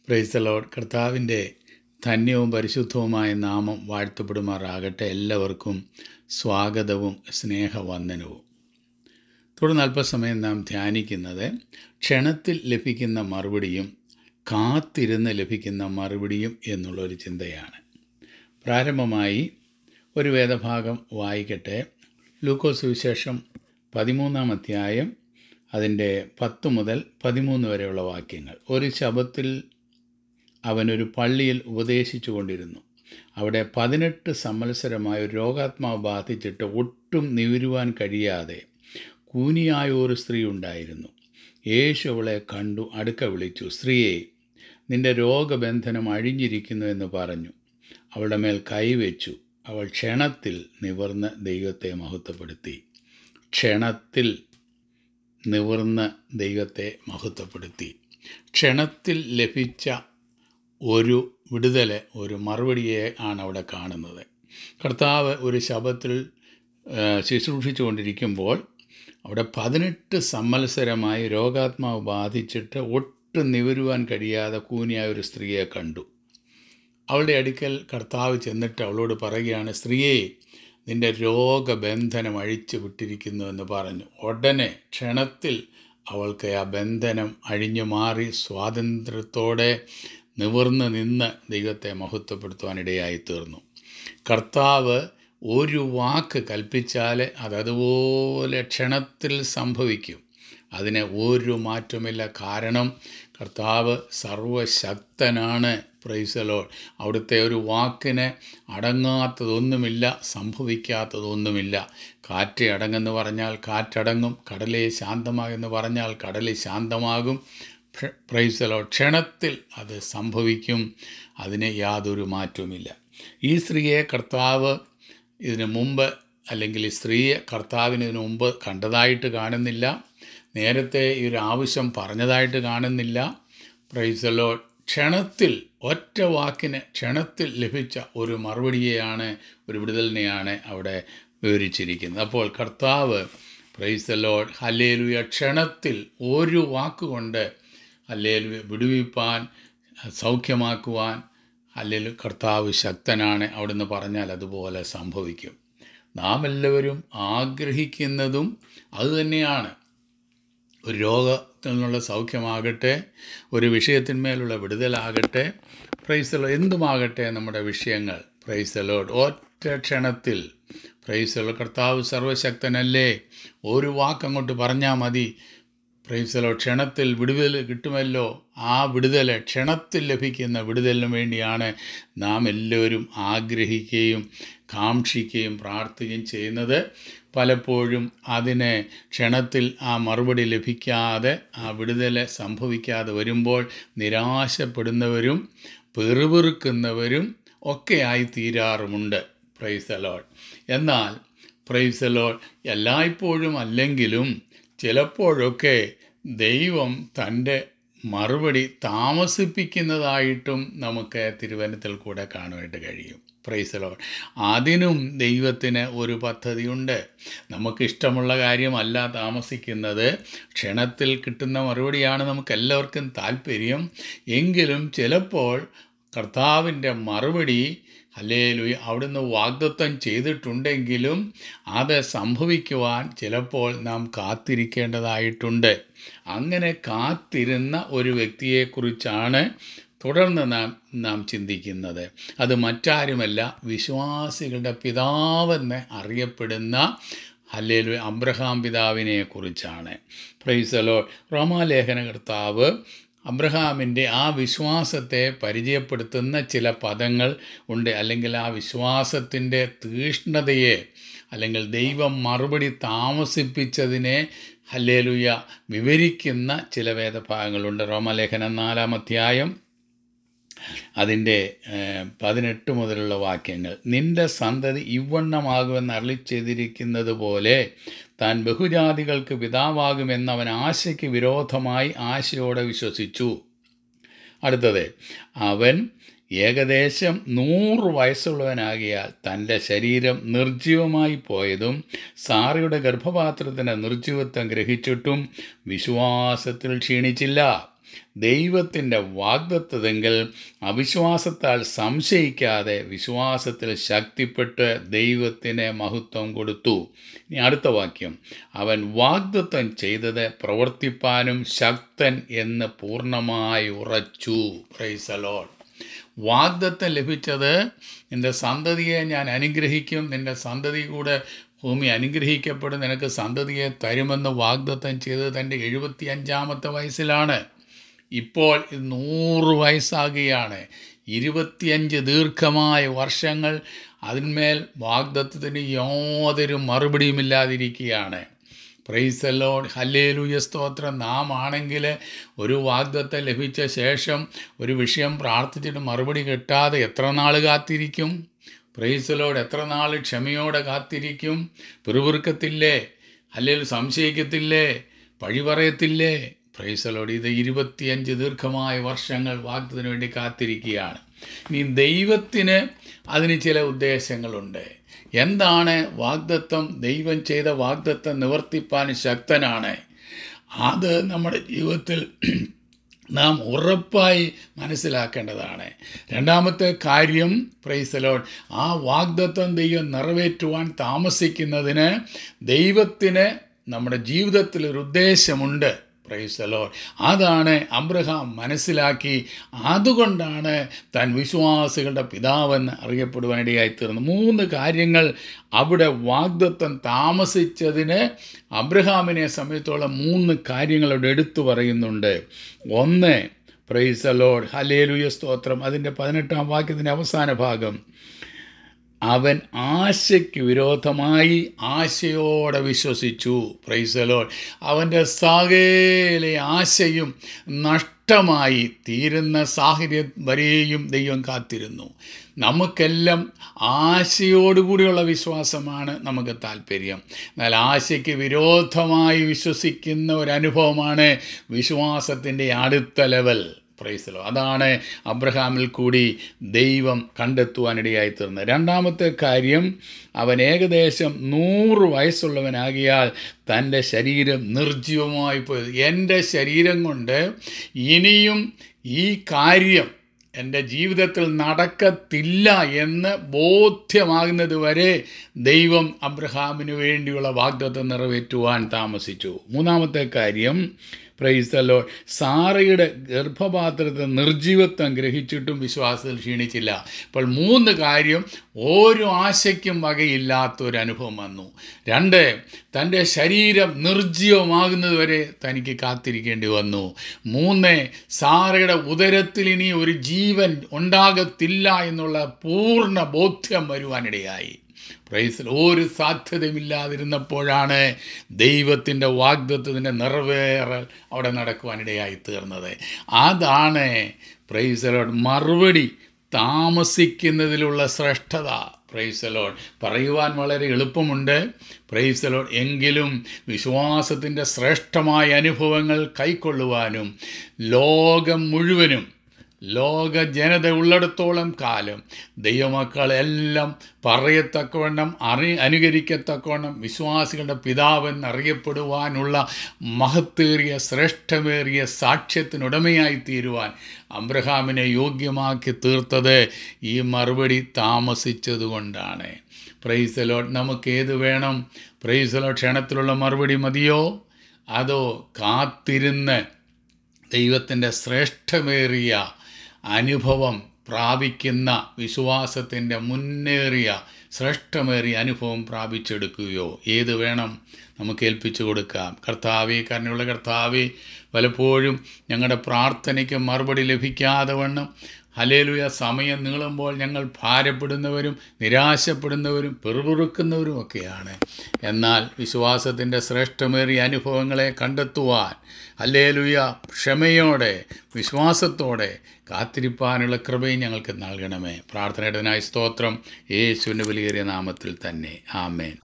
price load കർത്താവിൻ്റെ ധന്യവും പരിശുദ്ധവുമായ നാമം വാഴ്ത്തപ്പെടുമാറാകട്ടെ എല്ലാവർക്കും സ്വാഗതവും സ്നേഹവന്ദനവും തുടർന്ന് അല്പസമയം നാം ധ്യാനിക്കുന്നത് ക്ഷണത്തിൽ ലഭിക്കുന്ന മറുപടിയും കാത്തിരുന്ന് ലഭിക്കുന്ന മറുപടിയും എന്നുള്ളൊരു ചിന്തയാണ് പ്രാരംഭമായി ഒരു വേദഭാഗം വായിക്കട്ടെ ലൂക്കോസ് സുവിശേഷം പതിമൂന്നാം അധ്യായം അതിൻ്റെ പത്ത് മുതൽ പതിമൂന്ന് വരെയുള്ള വാക്യങ്ങൾ ഒരു ശബത്തിൽ അവനൊരു പള്ളിയിൽ ഉപദേശിച്ചു കൊണ്ടിരുന്നു അവിടെ പതിനെട്ട് സംവത്സരമായ ഒരു രോഗാത്മാവ് ബാധിച്ചിട്ട് ഒട്ടും നിവരുവാൻ കഴിയാതെ കൂനിയായ ഒരു സ്ത്രീ ഉണ്ടായിരുന്നു യേശു അവളെ കണ്ടു അടുക്ക വിളിച്ചു സ്ത്രീയെ നിന്റെ രോഗബന്ധനം അഴിഞ്ഞിരിക്കുന്നു എന്ന് പറഞ്ഞു അവളുടെ മേൽ കൈവച്ചു അവൾ ക്ഷണത്തിൽ നിവർന്ന് ദൈവത്തെ മഹത്വപ്പെടുത്തി ക്ഷണത്തിൽ നിവർന്ന് ദൈവത്തെ മഹത്വപ്പെടുത്തി ക്ഷണത്തിൽ ലഭിച്ച ഒരു വിടുതൽ ഒരു മറുപടിയെ ആണ് അവിടെ കാണുന്നത് കർത്താവ് ഒരു ശബത്തിൽ ശുശ്രൂഷിച്ചുകൊണ്ടിരിക്കുമ്പോൾ അവിടെ പതിനെട്ട് സംവത്സരമായി രോഗാത്മാവ് ബാധിച്ചിട്ട് ഒട്ടും നിവരുവാൻ കഴിയാതെ കൂനിയായ ഒരു സ്ത്രീയെ കണ്ടു അവളുടെ അടുക്കൽ കർത്താവ് ചെന്നിട്ട് അവളോട് പറയുകയാണ് സ്ത്രീയെ നിന്റെ രോഗബന്ധനം അഴിച്ചു വിട്ടിരിക്കുന്നു എന്ന് പറഞ്ഞു ഉടനെ ക്ഷണത്തിൽ അവൾക്ക് ആ ബന്ധനം അഴിഞ്ഞു മാറി സ്വാതന്ത്ര്യത്തോടെ നിവർന്ന് നിന്ന് ദൈവത്തെ മഹത്വപ്പെടുത്തുവാനിടയായി തീർന്നു കർത്താവ് ഒരു വാക്ക് കൽപ്പിച്ചാൽ അതതുപോലെ ക്ഷണത്തിൽ സംഭവിക്കും അതിന് ഒരു മാറ്റമില്ല കാരണം കർത്താവ് സർവശക്തനാണ് പ്രൈസലോൾ അവിടുത്തെ ഒരു വാക്കിന് അടങ്ങാത്തതൊന്നുമില്ല സംഭവിക്കാത്തതൊന്നുമില്ല കാറ്റ് അടങ്ങെന്ന് പറഞ്ഞാൽ കാറ്റടങ്ങും കടലെ ശാന്തമാകുമെന്ന് പറഞ്ഞാൽ കടൽ ശാന്തമാകും പ്രൈസലോ ക്ഷണത്തിൽ അത് സംഭവിക്കും അതിന് യാതൊരു മാറ്റവുമില്ല ഈ സ്ത്രീയെ കർത്താവ് ഇതിനു മുമ്പ് അല്ലെങ്കിൽ ഈ സ്ത്രീയെ കർത്താവിന് ഇതിനു മുമ്പ് കണ്ടതായിട്ട് കാണുന്നില്ല നേരത്തെ ഈ ഒരു ആവശ്യം പറഞ്ഞതായിട്ട് കാണുന്നില്ല പ്രൈസലോ ക്ഷണത്തിൽ ഒറ്റ വാക്കിന് ക്ഷണത്തിൽ ലഭിച്ച ഒരു മറുപടിയെയാണ് ഒരു വിടുതലിനെയാണ് അവിടെ വിവരിച്ചിരിക്കുന്നത് അപ്പോൾ കർത്താവ് പ്രൈസലോഡ് ഹല്ലേലുയ ക്ഷണത്തിൽ ഒരു വാക്കുകൊണ്ട് ഹല്ലേലുയ വിടുവിപ്പാൻ സൗഖ്യമാക്കുവാൻ അല്ലെങ്കിൽ കർത്താവ് ശക്തനാണ് അവിടുന്ന് പറഞ്ഞാൽ അതുപോലെ സംഭവിക്കും നാം എല്ലാവരും ആഗ്രഹിക്കുന്നതും അതുതന്നെയാണ് ഒരു രോഗത്തിൽ നിന്നുള്ള സൗഖ്യമാകട്ടെ ഒരു വിഷയത്തിന്മേലുള്ള വിടുതലാകട്ടെ പ്രൈസലോ എന്തുമാകട്ടെ നമ്മുടെ വിഷയങ്ങൾ പ്രൈസലോഡ് ഒറ്റ ക്ഷണത്തിൽ പ്രൈസലോ കർത്താവ് സർവശക്തനല്ലേ ഒരു വാക്കങ്ങോട്ട് പറഞ്ഞാൽ മതി പ്രൈസലോ ക്ഷണത്തിൽ വിടുതൽ കിട്ടുമല്ലോ ആ വിടുതൽ ക്ഷണത്തിൽ ലഭിക്കുന്ന വിടുതലിന് വേണ്ടിയാണ് നാം എല്ലാവരും ആഗ്രഹിക്കുകയും കാക്ഷിക്കുകയും പ്രാർത്ഥിക്കുകയും ചെയ്യുന്നത് പലപ്പോഴും അതിന് ക്ഷണത്തിൽ ആ മറുപടി ലഭിക്കാതെ ആ വിടുതൽ സംഭവിക്കാതെ വരുമ്പോൾ നിരാശപ്പെടുന്നവരും പെറുപെറുക്കുന്നവരും ഒക്കെയായി തീരാറുമുണ്ട് പ്രൈസലോൾ എന്നാൽ പ്രൈസലോൾ എല്ലായ്പ്പോഴും അല്ലെങ്കിലും ചിലപ്പോഴൊക്കെ ദൈവം തൻ്റെ മറുപടി താമസിപ്പിക്കുന്നതായിട്ടും നമുക്ക് തിരുവനന്തത്തിൽ കൂടെ കാണുവാനായിട്ട് കഴിയും പ്രൈസലോ അതിനും ദൈവത്തിന് ഒരു പദ്ധതിയുണ്ട് നമുക്കിഷ്ടമുള്ള കാര്യമല്ല താമസിക്കുന്നത് ക്ഷണത്തിൽ കിട്ടുന്ന മറുപടിയാണ് നമുക്ക് എല്ലാവർക്കും താല്പര്യം എങ്കിലും ചിലപ്പോൾ കർത്താവിൻ്റെ മറുപടി അല്ലേലു അവിടുന്ന് വാഗ്ദത്വം ചെയ്തിട്ടുണ്ടെങ്കിലും അത് സംഭവിക്കുവാൻ ചിലപ്പോൾ നാം കാത്തിരിക്കേണ്ടതായിട്ടുണ്ട് അങ്ങനെ കാത്തിരുന്ന ഒരു വ്യക്തിയെക്കുറിച്ചാണ് തുടർന്ന് നാം നാം ചിന്തിക്കുന്നത് അത് മറ്റാരുമല്ല വിശ്വാസികളുടെ പിതാവെന്ന് അറിയപ്പെടുന്ന ഹല്ലേലു അബ്രഹാം പിതാവിനെ കുറിച്ചാണ് പ്രൈസലോ റോമാലേഖന കർത്താവ് അബ്രഹാമിൻ്റെ ആ വിശ്വാസത്തെ പരിചയപ്പെടുത്തുന്ന ചില പദങ്ങൾ ഉണ്ട് അല്ലെങ്കിൽ ആ വിശ്വാസത്തിൻ്റെ തീഷ്ണതയെ അല്ലെങ്കിൽ ദൈവം മറുപടി താമസിപ്പിച്ചതിനെ ഹല്ലേലുയ വിവരിക്കുന്ന ചില വേദഭാഗങ്ങളുണ്ട് റോമലേഖനം നാലാം അധ്യായം അതിൻ്റെ പതിനെട്ട് മുതലുള്ള വാക്യങ്ങൾ നിന്റെ സന്തതി ഇവണ്ണമാകുമെന്ന് അരളി ചെയ്തിരിക്കുന്നത് പോലെ താൻ ബഹുജാതികൾക്ക് പിതാവാകുമെന്ന് അവൻ ആശയ്ക്ക് വിരോധമായി ആശയോടെ വിശ്വസിച്ചു അടുത്തത് അവൻ ഏകദേശം നൂറ് വയസ്സുള്ളവനാകിയാൽ തൻ്റെ ശരീരം നിർജീവമായി പോയതും സാറയുടെ ഗർഭപാത്രത്തിൻ്റെ നിർജീവത്വം ഗ്രഹിച്ചിട്ടും വിശ്വാസത്തിൽ ക്ഷീണിച്ചില്ല ദൈവത്തിൻ്റെ വാഗ്ദത്തതെങ്കിൽ അവിശ്വാസത്താൽ സംശയിക്കാതെ വിശ്വാസത്തിൽ ശക്തിപ്പെട്ട് ദൈവത്തിന് മഹത്വം കൊടുത്തു ഇനി അടുത്ത വാക്യം അവൻ വാഗ്ദത്തം ചെയ്തത് പ്രവർത്തിപ്പാനും ശക്തൻ എന്ന് പൂർണ്ണമായി ഉറച്ചു പ്രൈസലോൾ വാഗ്ദത്തം ലഭിച്ചത് നിന്റെ സന്തതിയെ ഞാൻ അനുഗ്രഹിക്കും നിന്റെ സന്തതി കൂടെ ഭൂമി അനുഗ്രഹിക്കപ്പെടും നിനക്ക് സന്തതിയെ തരുമെന്ന് വാഗ്ദത്തം ചെയ്തത് തൻ്റെ എഴുപത്തി അഞ്ചാമത്തെ വയസ്സിലാണ് ഇപ്പോൾ ഇത് നൂറ് വയസ്സാകുകയാണ് ഇരുപത്തിയഞ്ച് ദീർഘമായ വർഷങ്ങൾ അതിന്മേൽ വാഗ്ദത്തത്തിന് യാതൊരു മറുപടിയുമില്ലാതിരിക്കുകയാണ് പ്രൈസലോൺ ഹല്ലേലൂയ സ്തോത്രം നാം ആണെങ്കിൽ ഒരു വാഗ്ദത്തം ലഭിച്ച ശേഷം ഒരു വിഷയം പ്രാർത്ഥിച്ചിട്ട് മറുപടി കിട്ടാതെ എത്ര നാൾ കാത്തിരിക്കും പ്രൈസലോട് എത്ര നാൾ ക്ഷമയോടെ കാത്തിരിക്കും പിറുപിറുക്കത്തില്ലേ അല്ലെങ്കിൽ സംശയിക്കത്തില്ലേ പഴി പറയത്തില്ലേ പ്രൈസലോട് ഇത് ഇരുപത്തിയഞ്ച് ദീർഘമായ വർഷങ്ങൾ വാഗ്ദത്തിന് വേണ്ടി കാത്തിരിക്കുകയാണ് ഇനി ദൈവത്തിന് അതിന് ചില ഉദ്ദേശങ്ങളുണ്ട് എന്താണ് വാഗ്ദത്വം ദൈവം ചെയ്ത വാഗ്ദത്വം നിവർത്തിപ്പാൻ ശക്തനാണ് അത് നമ്മുടെ ജീവിതത്തിൽ നാം ഉറപ്പായി മനസ്സിലാക്കേണ്ടതാണ് രണ്ടാമത്തെ കാര്യം പ്രൈസലോൺ ആ വാഗ്ദത്വം ദൈവം നിറവേറ്റുവാൻ താമസിക്കുന്നതിന് ദൈവത്തിന് നമ്മുടെ ജീവിതത്തിൽ ഒരു ഉദ്ദേശമുണ്ട് പ്രൈസലോൺ അതാണ് അബ്രഹാം മനസ്സിലാക്കി അതുകൊണ്ടാണ് താൻ വിശ്വാസികളുടെ പിതാവെന്ന് അറിയപ്പെടുവാനിടയായി തീർന്നത് മൂന്ന് കാര്യങ്ങൾ അവിടെ വാഗ്ദത്വം താമസിച്ചതിന് അബ്രഹാമിനെ സമയത്തോളം മൂന്ന് കാര്യങ്ങൾ അവിടെ എടുത്തു പറയുന്നുണ്ട് ഒന്ന് പ്രൈസലോഡ് ഹലേലുയ സ്തോത്രം അതിൻ്റെ പതിനെട്ടാം വാക്യത്തിൻ്റെ അവസാന ഭാഗം അവൻ ആശയ്ക്ക് വിരോധമായി ആശയോടെ വിശ്വസിച്ചു പ്രൈസലോൾ അവൻ്റെ സകല ആശയും നഷ്ടമായി തീരുന്ന സാഹചര്യം വരെയും ദൈവം കാത്തിരുന്നു നമുക്കെല്ലാം ആശയോടുകൂടിയുള്ള വിശ്വാസമാണ് നമുക്ക് താല്പര്യം എന്നാൽ ആശയ്ക്ക് വിരോധമായി വിശ്വസിക്കുന്ന ഒരു അനുഭവമാണ് വിശ്വാസത്തിൻ്റെ അടുത്ത ലെവൽ പ്രൈസലോ അതാണ് അബ്രഹാമിൽ കൂടി ദൈവം കണ്ടെത്തുവാനിടയായി തീർന്നത് രണ്ടാമത്തെ കാര്യം അവൻ ഏകദേശം നൂറ് വയസ്സുള്ളവനാകിയാൽ തൻ്റെ ശരീരം നിർജീവമായി പോയത് എൻ്റെ ശരീരം കൊണ്ട് ഇനിയും ഈ കാര്യം എൻ്റെ ജീവിതത്തിൽ നടക്കത്തില്ല എന്ന് ബോധ്യമാകുന്നത് വരെ ദൈവം അബ്രഹാമിന് വേണ്ടിയുള്ള വാഗ്ദത്തം നിറവേറ്റുവാൻ താമസിച്ചു മൂന്നാമത്തെ കാര്യം പ്രൈസല്ലോ സാറയുടെ ഗർഭപാത്രത്തെ നിർജീവത്വം ഗ്രഹിച്ചിട്ടും വിശ്വാസത്തിൽ ക്ഷീണിച്ചില്ല അപ്പോൾ മൂന്ന് കാര്യം ഓരോ ആശയ്ക്കും വകയില്ലാത്തൊരു അനുഭവം വന്നു രണ്ട് തൻ്റെ ശരീരം നിർജീവമാകുന്നത് വരെ തനിക്ക് കാത്തിരിക്കേണ്ടി വന്നു മൂന്ന് സാറയുടെ ഉദരത്തിൽ ഇനി ഒരു ജീവൻ ഉണ്ടാകത്തില്ല എന്നുള്ള പൂർണ്ണ ബോധ്യം വരുവാനിടയായി പ്രൈസിൽ ഒരു സാധ്യതയുമില്ലാതിരുന്നപ്പോഴാണ് ദൈവത്തിൻ്റെ വാഗ്ദത്വത്തിൻ്റെ നിറവേറൽ അവിടെ നടക്കുവാനിടയായി തീർന്നത് അതാണ് പ്രൈസലോട് മറുപടി താമസിക്കുന്നതിലുള്ള ശ്രേഷ്ഠത പ്രൈസലോൺ പറയുവാൻ വളരെ എളുപ്പമുണ്ട് പ്രൈസലോൺ എങ്കിലും വിശ്വാസത്തിൻ്റെ ശ്രേഷ്ഠമായ അനുഭവങ്ങൾ കൈക്കൊള്ളുവാനും ലോകം മുഴുവനും ലോക ജനത ഉള്ളിടത്തോളം കാലം ദൈവമക്കളെല്ലാം പറയത്തക്കവണ്ണം അറി അനുകരിക്കത്തക്കവണ്ണം വിശ്വാസികളുടെ പിതാവെന്ന് അറിയപ്പെടുവാനുള്ള മഹത്തേറിയ ശ്രേഷ്ഠമേറിയ സാക്ഷ്യത്തിനുടമയായി തീരുവാൻ അബ്രഹാമിനെ യോഗ്യമാക്കി തീർത്തത് ഈ മറുപടി താമസിച്ചതുകൊണ്ടാണ് പ്രൈസലോ നമുക്ക് ഏത് വേണം പ്രൈസലോ ക്ഷണത്തിലുള്ള മറുപടി മതിയോ അതോ കാത്തിരുന്ന് ദൈവത്തിൻ്റെ ശ്രേഷ്ഠമേറിയ അനുഭവം പ്രാപിക്കുന്ന വിശ്വാസത്തിൻ്റെ മുന്നേറിയ ശ്രേഷ്ഠമേറിയ അനുഭവം പ്രാപിച്ചെടുക്കുകയോ ഏത് വേണം നമുക്ക് ഏൽപ്പിച്ചു കൊടുക്കാം കർത്താവെ കരുണയുള്ള കർത്താവെ പലപ്പോഴും ഞങ്ങളുടെ പ്രാർത്ഥനയ്ക്ക് മറുപടി ലഭിക്കാതെ വണ്ണം ഹലേലുയ സമയം നീളുമ്പോൾ ഞങ്ങൾ ഭാരപ്പെടുന്നവരും നിരാശപ്പെടുന്നവരും പെറുപുറുക്കുന്നവരും ഒക്കെയാണ് എന്നാൽ വിശ്വാസത്തിൻ്റെ ശ്രേഷ്ഠമേറിയ അനുഭവങ്ങളെ കണ്ടെത്തുവാൻ ഹലേലുയ ക്ഷമയോടെ വിശ്വാസത്തോടെ കാത്തിരിപ്പാനുള്ള കൃപയും ഞങ്ങൾക്ക് നൽകണമേ പ്രാർത്ഥനയുടേതിനായി സ്തോത്രം യേശുവിൻ്റെ വലിയേറിയ നാമത്തിൽ തന്നെ ആമേൻ